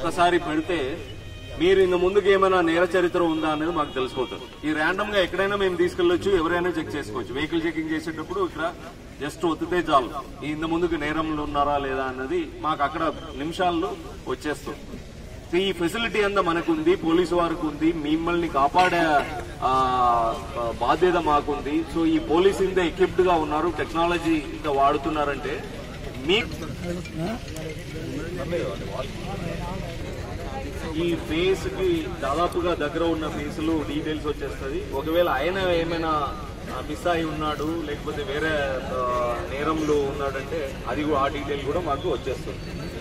ఒక్కసారి పెడితే మీరు ఇంత ముందుకు ఏమైనా నేర చరిత్ర ఉందా అనేది మాకు తెలిసిపోతుంది ఈ ర్యాండమ్ గా ఎక్కడైనా మేము తీసుకెళ్లొచ్చు ఎవరైనా చెక్ చేసుకోవచ్చు వెహికల్ చెకింగ్ చేసేటప్పుడు ఇక్కడ జస్ట్ ఒత్తితే చాలు ఈ ఇంత ముందుకు నేరంలో ఉన్నారా లేదా అన్నది మాకు అక్కడ నిమిషాల్లో వచ్చేస్తుంది సో ఈ ఫెసిలిటీ అంతా మనకుంది పోలీసు వారికి ఉంది మిమ్మల్ని కాపాడే ఆ, బాధ్యత మాకుంది సో ఈ పోలీస్ ఇంత ఎక్విప్డ్ గా ఉన్నారు టెక్నాలజీ ఇంత వాడుతున్నారంటే మీ ఈ ఫేస్ కి దాదాపుగా దగ్గర ఉన్న ఫేసులు డీటెయిల్స్ వచ్చేస్తుంది ఒకవేళ ఆయన ఏమైనా మిస్ అయి ఉన్నాడు లేకపోతే వేరే ఆ, నేరంలో ఉన్నాడంటే అది కూడా ఆ డీటెయిల్ కూడా మాకు వచ్చేస్తుంది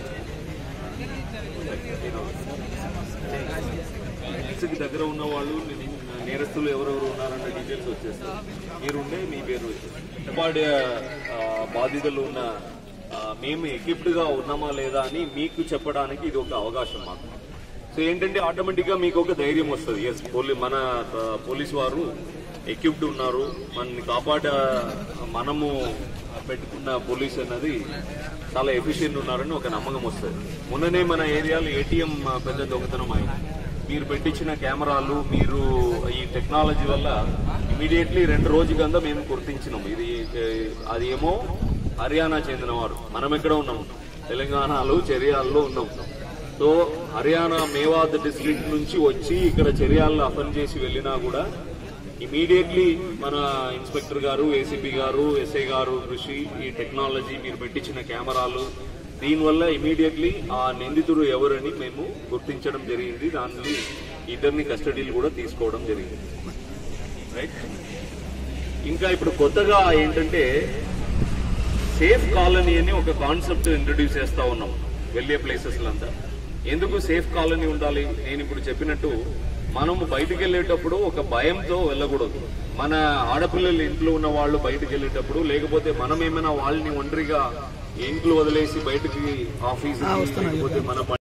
కేసుకి దగ్గర ఉన్న వాళ్ళు నేరస్తులు ఎవరెవరు ఉన్నారన్న డీటెయిల్స్ వచ్చేస్తారు మీరుండే మీ పేరు బాడీ బాధితులు ఉన్న ఆ, మేము ఎక్విప్డ్ గా ఉన్నామా లేదా అని మీకు చెప్పడానికి ఇది ఒక అవకాశం మాకు సో ఏంటంటే ఆటోమేటిక్ గా మీకు ఒక ధైర్యం వస్తుంది ఎస్ పోలీ మన ఆ, పోలీస్ వారు ఎక్విప్డ్ ఉన్నారు మనని కాపాడ మనము పెట్టుకున్న పోలీస్ అన్నది చాలా ఎఫిషియెంట్ ఉన్నారని ఒక నమ్మకం వస్తుంది మొన్ననే మన ఏరియాలో ఏటీఎం పెద్ద దొంగతనం అయింది మీరు పెట్టించిన కెమెరాలు మీరు ఈ టెక్నాలజీ వల్ల ఇమీడియట్లీ రెండు రోజు కింద మేము గుర్తించినాం ఇది ఏ, అది ఏమో హర్యానా చెందినవారు మనం ఎక్కడ ఉన్నాం తెలంగాణలో చర్యాల్లో ఉన్నాం సో హర్యానా మేవాద్ డిస్ట్రిక్ట్ నుంచి వచ్చి ఇక్కడ చర్యాల్లో అఫెన్ చేసి వెళ్ళినా కూడా ఇమీడియట్లీ మన ఇన్స్పెక్టర్ గారు ఏసీపీ గారు ఎస్ఐ గారు కృషి ఈ టెక్నాలజీ మీరు పెట్టించిన కెమెరాలు దీనివల్ల ఇమీడియట్లీ ఆ నిందితుడు ఎవరని మేము గుర్తించడం జరిగింది దాన్ని ఇద్దరిని కస్టడీలు కూడా తీసుకోవడం జరిగింది రైట్ ఇంకా ఇప్పుడు కొత్తగా ఏంటంటే సేఫ్ కాలనీ అని ఒక కాన్సెప్ట్ ఇంట్రడ్యూస్ చేస్తా ఉన్నాం వెళ్ళే ప్లేసెస్ అంతా ఎందుకు సేఫ్ కాలనీ ఉండాలి నేను ఇప్పుడు చెప్పినట్టు మనము బయటికి వెళ్ళేటప్పుడు ఒక భయంతో వెళ్ళకూడదు మన ఆడపిల్లలు ఇంట్లో ఉన్న వాళ్ళు బయటికి వెళ్ళేటప్పుడు లేకపోతే మనం ఏమైనా వాళ్ళని ఒంటరిగా ఇంట్లో వదిలేసి బయటికి ఆఫీస్ లేకపోతే మన